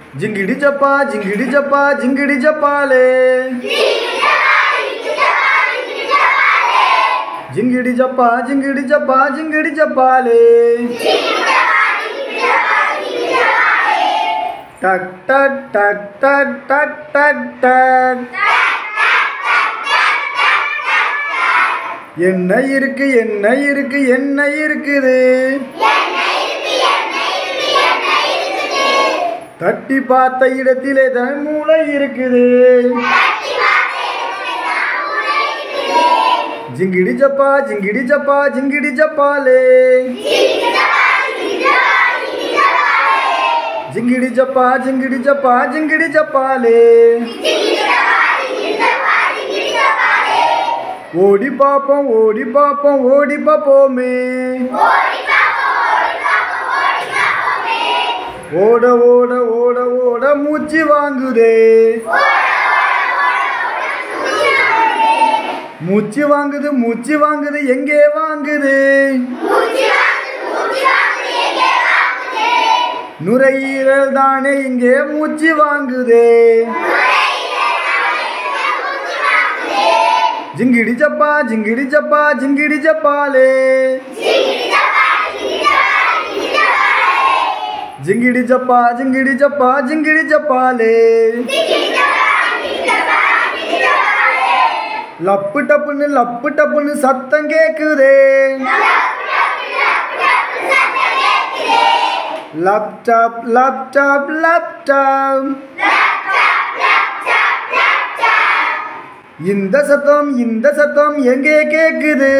జింగిడి జప్ప జింగిడి జప్ప జింగిడి జప్పాలే జింగిడి జప్ప జింగిడి జప్ప జింగిడి జప్పాలే టక్ టక్ టక్ టక్ టక్ టక్ టక్ என்ன இருக்கு என்ன இருக்கு என்ன இருக்குது தட்டி பார்த்த இடத்திலே தன் மூளை இருக்குது ஜிங்கிடி ஜப்பா ஜிங்கிடி ஜப்பா ஜிங்கிடி ஜப்பாலே ஜிங்கிடி ஜப்பா ஜிங்கிடி ஜப்பா ஜிங்கிடி ஜப்பாலே ஓடி பாப்போம் ஓடி பாப்போம் ஓடி பாப்போமே ஓட ஓட ஓட ஓட மூச்சு வாங்குதே மூச்சு வாங்குது மூச்சு வாங்குது எங்கே வாங்குது நுரையீரல் தானே இங்கே மூச்சு வாங்குதே ஜிங்கிடி ஜப்பா ஜிங்கிடி ஜப்பா ஜிங்கிடி ஜப்பாலே ஜிங்கிடி ஜப்பா ஜிங்கிடி ஜப்பா ஜிங்கிடி ஜப்பாலே லப்பு டப்புன்னு லப்பு டப்புன்னு சத்தம் கேக்குதே லேப்டாப் லேப்டாப் லேப்டாப் இந்த சத்தம் இந்த சத்தம் எங்கே கேக்குது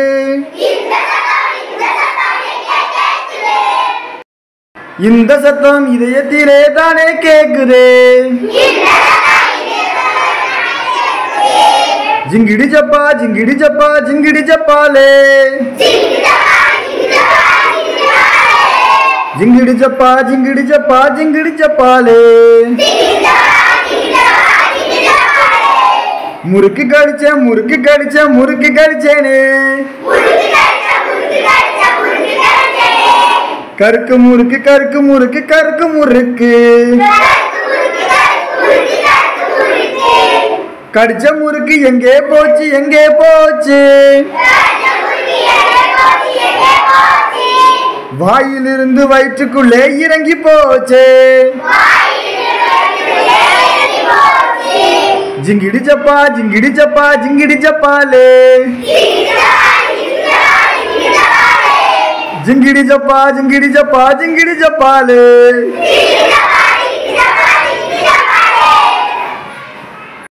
இந்த சத்தம் இதயத்திலே தானே கேக்குது ஜிங்கிடி ஜப்பா ஜிங்கிடி ஜப்பா ஜிங்கிடி ஜப்பாலே ஜிங்கிடி ஜப்பா ஜிங்கிடி ஜப்பா ஜிங்கிடி ஜப்பாலே முறுக்கு கடிச்சேன் முறுக்கு கடிச்சேன் முறுக்கு கடிச்சேனே கருக்கு முறுக்கு கருக்கு முறுக்கு கருக்கு முறுக்கு கடிச்ச முறுக்கு எங்கே போச்சு எங்கே போச்சு வாயிலிருந்து வயிற்றுக்குள்ளே இறங்கி போச்சு ஜிங்கிடி ஜப்பா ஜிங்கிடி ஜப்பா ஜிங்கிடி ஜப்பாலே ஜிங்கிடி ஜப்பா ஜிங்கிடி ஜப்பா ஜிங்கிடி ஜப்பாலே